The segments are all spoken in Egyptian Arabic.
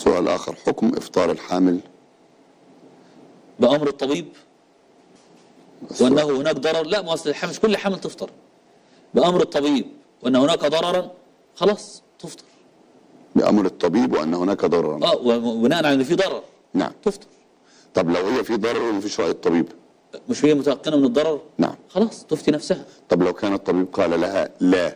سؤال آخر حكم إفطار الحامل بأمر الطبيب السؤال- وأنه هناك ضرر لا ما أصل الحمل مش كل حمل تفطر بأمر الطبيب وأن هناك ضررا خلاص تفطر بأمر الطبيب وأن هناك ضررا اه وبناء على ان في ضرر نعم تفطر طب لو هي في ضرر ومفيش رأي الطبيب مش هي متيقنه من الضرر نعم خلاص تفتي نفسها طب لو كان الطبيب قال لها لا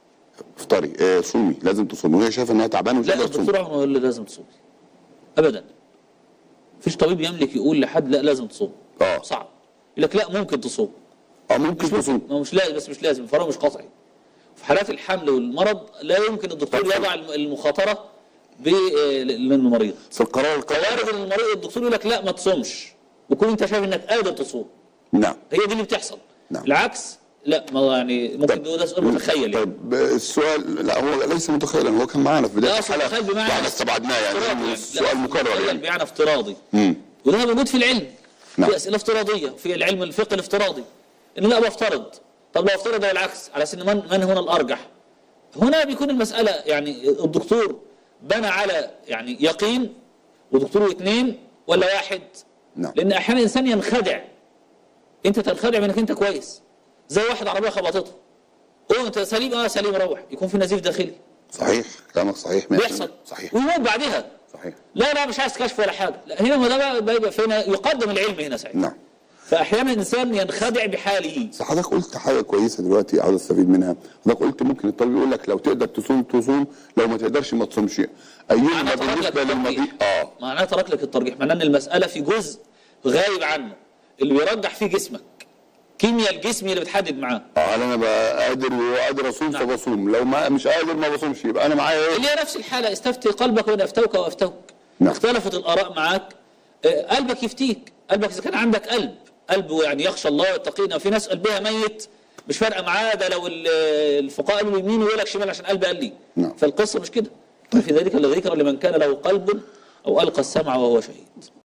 افطري اه صومي لازم تصومي وهي شايفه انها تعبانه ومش لا قادره تصوم الدكتور عمره يقول لي لازم تصومي ابدا مفيش طبيب يملك يقول لحد لا لازم تصوم اه صعب يقول لك لا ممكن تصوم اه ممكن مش تصوم ممكن ما هو مش لازم بس مش لازم الفراغ مش قطعي في حالات الحمل والمرض لا يمكن الدكتور طب- يضع الم- المخاطره ب- آه، للمريض في القرار القوي وارد ان المريض الدكتور يقول لك لا ما تصومش وكون انت شايف انك قادر تصوم نعم هي دي اللي بتحصل نعم. العكس لا ما يعني ممكن ده سؤال متخيل يعني طيب السؤال لا هو ليس متخيلا هو كان معانا في بدايه لا أصل الحلقه متخيل بمعنى واحنا استبعدناه يعني افتراضي لأنه يعني. السؤال لا، مكرر متخيل يعني بمعنى افتراضي مم. وده موجود في العلم نعم. في اسئله افتراضيه في العلم الفقه الافتراضي ان لا بفترض طب لو افترض العكس على سن من من هنا الارجح هنا بيكون المساله يعني الدكتور بنى على يعني يقين ودكتور اثنين ولا واحد نعم. لان احيانا الانسان ينخدع انت تنخدع بانك انت كويس زي واحد عربيه خبطته قول انت سليم اه سليم روح يكون في نزيف داخلي صحيح كلامك صحيح 100% بيحصل صحيح ويموت بعدها صحيح لا لا مش عايز كشف ولا حاجه لا هنا هو ده بقى بيبقى فين يقدم العلم هنا ساعتها نعم فاحيانا الانسان ينخدع بحاله بس حضرتك قلت حاجه كويسه دلوقتي عاوز استفيد منها حضرتك قلت ممكن الطبيب يقول لك لو تقدر تصوم تصوم لو ما تقدرش ما تصومش ايهما معناه ترك لك بالنسبه للمريض الترجيح اه معناه ترك لك الترجيح معناه ان المساله في جزء غايب عنه اللي بيرجح فيه جسمك كيمياء الجسم هي اللي بتحدد معاه اه انا بقى قادر وقادر اصوم نعم. فبصوم لو ما مش قادر ما بصومش يبقى انا معايا ايه اللي هي نفس الحاله استفتي قلبك وان افتوك وافتوك نعم. اختلفت الاراء معاك آه، قلبك يفتيك قلبك اذا كان عندك قلب قلبه يعني يخشى الله ويتقينا في ناس قلبها ميت مش فارقه معاه ده لو ال- الفقهاء قالوا يمين ويقول لك شمال عشان قلبي قال لي نعم. فالقصه مش كده في ذلك لذكر لمن كان له قلب او القى السمع وهو شهيد